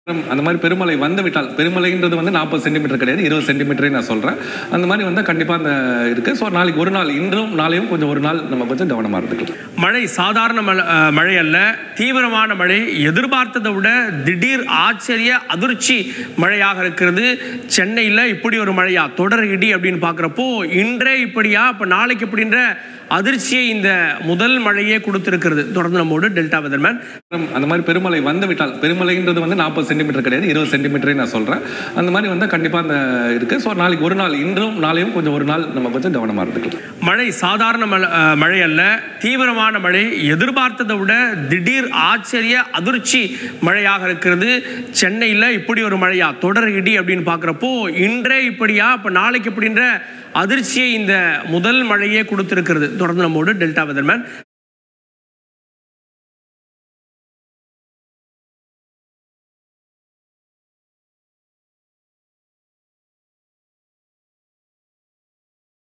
அந்த மாதிரி பெருமழை வந்து விட்டால் பெருமழைன்றது வந்து நாற்பது சென்டிமீட்டர் கிடையாது இருபது சென்டிமீட்டரே நான் சொல்கிறேன் அந்த மாதிரி வந்தால் கண்டிப்பாக அந்த இருக்குது ஸோ நாளைக்கு ஒரு நாள் இன்றும் நாளையும் கொஞ்சம் ஒரு நாள் நம்ம கொஞ்சம் கவனமாக இருந்துக்கலாம் மழை சாதாரண மழை அஹ், மழை அல்ல தீவிரமான மழை எதிர்பார்த்ததை விட திடீர் ஆச்சரிய அதிர்ச்சி மழையாக இருக்கிறது சென்னையில் இப்படி ஒரு மழையா தொடர் இடி அப்படின்னு பார்க்குறப்போ இன்றே இப்படியா இப்போ நாளைக்கு இப்படின்ற அதிர்ச்சியை இந்த முதல் மழையே கொடுத்திருக்கிறது தொடர்ந்து நம்மோடு டெல்டா வெதர்மேன் அந்த மாதிரி பெருமழை வந்து விட்டால் பெருமழைன்றது வந்து நாற்பது சென்டிமீட்டர் கிடையாது இருபது சென்டிமீட்டரே நான் சொல்கிறேன் அந்த மாதிரி வந்தால் கண்டிப்பாக அந்த இருக்குது ஸோ நாளைக்கு ஒரு நாள் இன்றும் நாளையும் கொஞ்சம் ஒரு நாள் நம்ம கொஞ்சம் கவனமாக இருந்துக்கலாம் மழை சாதாரண மழை அஹ், மழை அல்ல தீவிரமான மழை எதிர்பார்த்ததை விட திடீர் ஆச்சரிய அதிர்ச்சி மழையாக இருக்கிறது சென்னையில் இப்படி ஒரு மழையா தொடர் இடி அப்படின்னு பார்க்குறப்போ இன்றே இப்படியா இப்போ நாளைக்கு இப்படின்ற அதிர்ச்சியை இந்த முதல் மழையே கொடுத்திருக்கிறது தொடர்ந்து நம்மோடு டெல்டா வெதர்மேன்